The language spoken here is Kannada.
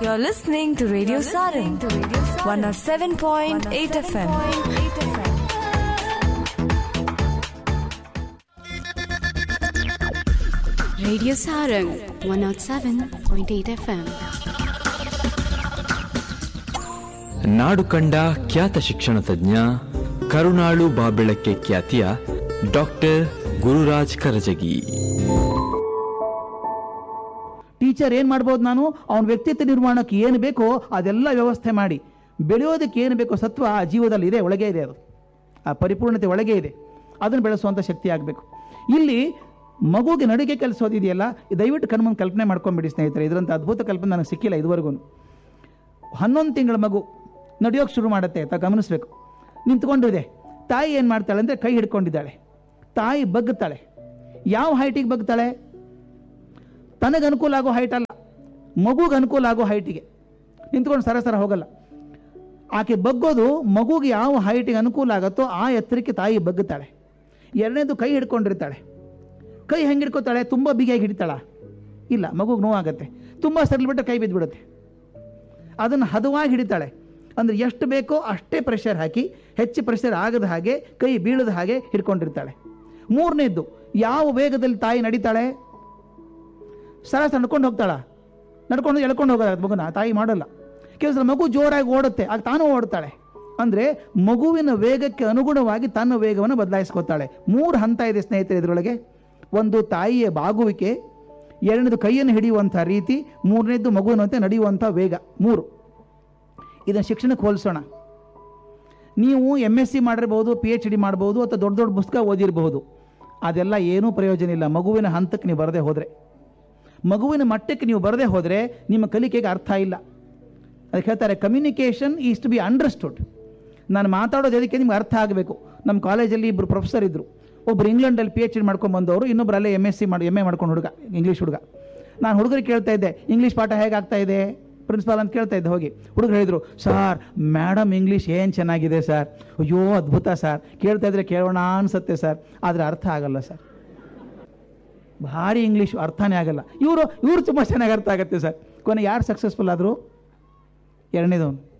You're listening to Radio Sarin, 107.8 FM. Radio Sarang 107.8 FM. ನಾಡು ಕಂಡ ಖ್ಯಾತ ಶಿಕ್ಷಣ ತಜ್ಞ ಕರುಣಾಳು ಬಾಬೆಳಕ್ಕೆ ಖ್ಯಾತಿಯ ಡಾಕ್ಟರ್ ಗುರುರಾಜ್ ಕರಜಗಿ ಟೀಚರ್ ಏನು ಮಾಡ್ಬೋದು ನಾನು ಅವನ ವ್ಯಕ್ತಿತ್ವ ನಿರ್ಮಾಣಕ್ಕೆ ಏನು ಬೇಕೋ ಅದೆಲ್ಲ ವ್ಯವಸ್ಥೆ ಮಾಡಿ ಬೆಳೆಯೋದಕ್ಕೆ ಏನು ಬೇಕೋ ಸತ್ವ ಆ ಜೀವದಲ್ಲಿ ಇದೆ ಒಳಗೆ ಇದೆ ಅದು ಆ ಪರಿಪೂರ್ಣತೆ ಒಳಗೆ ಇದೆ ಅದನ್ನು ಬೆಳೆಸುವಂಥ ಶಕ್ತಿ ಆಗಬೇಕು ಇಲ್ಲಿ ಮಗುಗೆ ನಡಿಗೆ ಕಲಿಸೋದಿದೆಯಲ್ಲ ದಯವಿಟ್ಟು ಕಣ್ಮುಂದೆ ಕಲ್ಪನೆ ಮಾಡ್ಕೊಂಬಿಡಿ ಸ್ನೇಹಿತರೆ ಇದರಂಥ ಅದ್ಭುತ ಕಲ್ಪನೆ ನನಗೆ ಸಿಕ್ಕಿಲ್ಲ ಇದುವರೆಗೂ ಹನ್ನೊಂದು ತಿಂಗಳ ಮಗು ನಡೆಯೋಕೆ ಶುರು ಮಾಡುತ್ತೆ ಅಂತ ಗಮನಿಸಬೇಕು ನಿಂತ್ಕೊಂಡಿದೆ ತಾಯಿ ಏನು ಮಾಡ್ತಾಳೆ ಅಂದರೆ ಕೈ ಹಿಡ್ಕೊಂಡಿದ್ದಾಳೆ ತಾಯಿ ಬಗ್ಗುತ್ತಾಳೆ ಯಾವ ಹೈಟಿಗೆ ಬಗ್ತಾಳೆ ತನಗೆ ಅನುಕೂಲ ಆಗೋ ಹೈಟ್ ಅಲ್ಲ ಮಗುಗೆ ಅನುಕೂಲ ಆಗೋ ಹೈಟಿಗೆ ನಿಂತ್ಕೊಂಡು ಸರ ಸರ ಹೋಗಲ್ಲ ಆಕೆ ಬಗ್ಗೋದು ಮಗುಗೆ ಯಾವ ಹೈಟಿಗೆ ಅನುಕೂಲ ಆಗುತ್ತೋ ಆ ಎತ್ತರಕ್ಕೆ ತಾಯಿ ಬಗ್ಗುತ್ತಾಳೆ ಎರಡನೇದು ಕೈ ಹಿಡ್ಕೊಂಡಿರ್ತಾಳೆ ಕೈ ಹೆಂಗೆ ಹಿಡ್ಕೋತಾಳೆ ತುಂಬ ಬಿಗಿಯಾಗಿ ಹಿಡಿತಾಳ ಇಲ್ಲ ಮಗುಗೆ ನೋವಾಗತ್ತೆ ತುಂಬ ಸರಿಲ್ಬಿಟ್ರೆ ಕೈ ಬಿದ್ದುಬಿಡುತ್ತೆ ಅದನ್ನು ಹದವಾಗಿ ಹಿಡಿತಾಳೆ ಅಂದರೆ ಎಷ್ಟು ಬೇಕೋ ಅಷ್ಟೇ ಪ್ರೆಷರ್ ಹಾಕಿ ಹೆಚ್ಚು ಪ್ರೆಷರ್ ಆಗದ ಹಾಗೆ ಕೈ ಬೀಳದ ಹಾಗೆ ಹಿಡ್ಕೊಂಡಿರ್ತಾಳೆ ಮೂರನೇದ್ದು ಯಾವ ವೇಗದಲ್ಲಿ ತಾಯಿ ನಡೀತಾಳೆ ಸರ ಸರ ನಡ್ಕೊಂಡು ಹೋಗ್ತಾಳ ನಡ್ಕೊಂಡು ಎಳ್ಕೊಂಡು ಹೋಗೋದು ಮಗುನ ತಾಯಿ ಮಾಡಲ್ಲ ಕೆಲವು ಸಲ ಮಗು ಜೋರಾಗಿ ಓಡುತ್ತೆ ಆಗ ತಾನು ಓಡ್ತಾಳೆ ಅಂದರೆ ಮಗುವಿನ ವೇಗಕ್ಕೆ ಅನುಗುಣವಾಗಿ ತನ್ನ ವೇಗವನ್ನು ಬದಲಾಯಿಸ್ಕೊತಾಳೆ ಮೂರು ಹಂತ ಇದೆ ಸ್ನೇಹಿತರೆ ಇದರೊಳಗೆ ಒಂದು ತಾಯಿಯ ಬಾಗುವಿಕೆ ಎರಡನೇದು ಕೈಯನ್ನು ಹಿಡಿಯುವಂಥ ರೀತಿ ಮೂರನೇದು ಮಗುವಿನಂತೆ ನಡೆಯುವಂಥ ವೇಗ ಮೂರು ಇದನ್ನು ಶಿಕ್ಷಣಕ್ಕೆ ಹೋಲಿಸೋಣ ನೀವು ಎಮ್ ಎಸ್ ಸಿ ಮಾಡಿರ್ಬೋದು ಪಿ ಎಚ್ ಡಿ ಮಾಡ್ಬೋದು ಅಥವಾ ದೊಡ್ಡ ದೊಡ್ಡ ಪುಸ್ತಕ ಓದಿರಬಹುದು ಅದೆಲ್ಲ ಏನೂ ಪ್ರಯೋಜನ ಇಲ್ಲ ಮಗುವಿನ ಹಂತಕ್ಕೆ ನೀವು ಬರದೇ ಹೋದರೆ ಮಗುವಿನ ಮಟ್ಟಕ್ಕೆ ನೀವು ಬರದೇ ಹೋದರೆ ನಿಮ್ಮ ಕಲಿಕೆಗೆ ಅರ್ಥ ಇಲ್ಲ ಅದಕ್ಕೆ ಹೇಳ್ತಾರೆ communication is to be understood ನಾನು ಮಾತಾಡೋದು ಅದಕ್ಕೆ ನಿಮ್ಗೆ ಅರ್ಥ ಆಗಬೇಕು ನಮ್ಮ ಕಾಲೇಜಲ್ಲಿ ಇಬ್ಬರು ಪ್ರೊಫೆಸರ್ ಇದ್ದರು ಒಬ್ಬರು ಇಂಗ್ಲೆಂಡಲ್ಲಿ ಪಿ ಎಚ್ ಡಿ ಮಾಡ್ಕೊಂಡು ಬಂದವರು ಇನ್ನೊಬ್ಬರು ಅಲ್ಲೇ ಎಮ್ ಎಸ್ ಸಿ ಮಾಡಿ ಎಮ್ ಎ ಮಾಡ್ಕೊಂಡು ಹುಡುಗ ಇಂಗ್ಲೀಷ್ ಹುಡುಗ ನಾನು ಹುಡುಗರಿಗೆ ಕೇಳ್ತಾ ಇದ್ದೆ ಇಂಗ್ಲೀಷ್ ಪಾಠ ಹೇಗಾಗ್ತಾ ಇದೆ ಪ್ರಿನ್ಸಿಪಾಲ್ ಅಂತ ಕೇಳ್ತಾ ಇದ್ದೆ ಹೋಗಿ ಹುಡುಗರು ಹೇಳಿದರು ಸಾರ್ ಮೇಡಮ್ ಇಂಗ್ಲೀಷ್ ಏನು ಚೆನ್ನಾಗಿದೆ ಸರ್ ಅಯ್ಯೋ ಅದ್ಭುತ ಸರ್ ಕೇಳ್ತಾ ಇದ್ರೆ ಕೇಳೋಣ ಅನ್ಸುತ್ತೆ ಸರ್ ಆದರೆ ಅರ್ಥ ಆಗಲ್ಲ ಸರ್ ಭಾರಿ ಇಂಗ್ಲೀಷ್ ಅರ್ಥನೇ ಆಗಲ್ಲ ಇವರು ಇವರು ತುಂಬ ಚೆನ್ನಾಗಿ ಅರ್ಥ ಆಗುತ್ತೆ ಸರ್ ಕೊನೆ ಯಾರು ಸಕ್ಸಸ್ಫುಲ್ ಆದರು ಎರಡನೇದವನು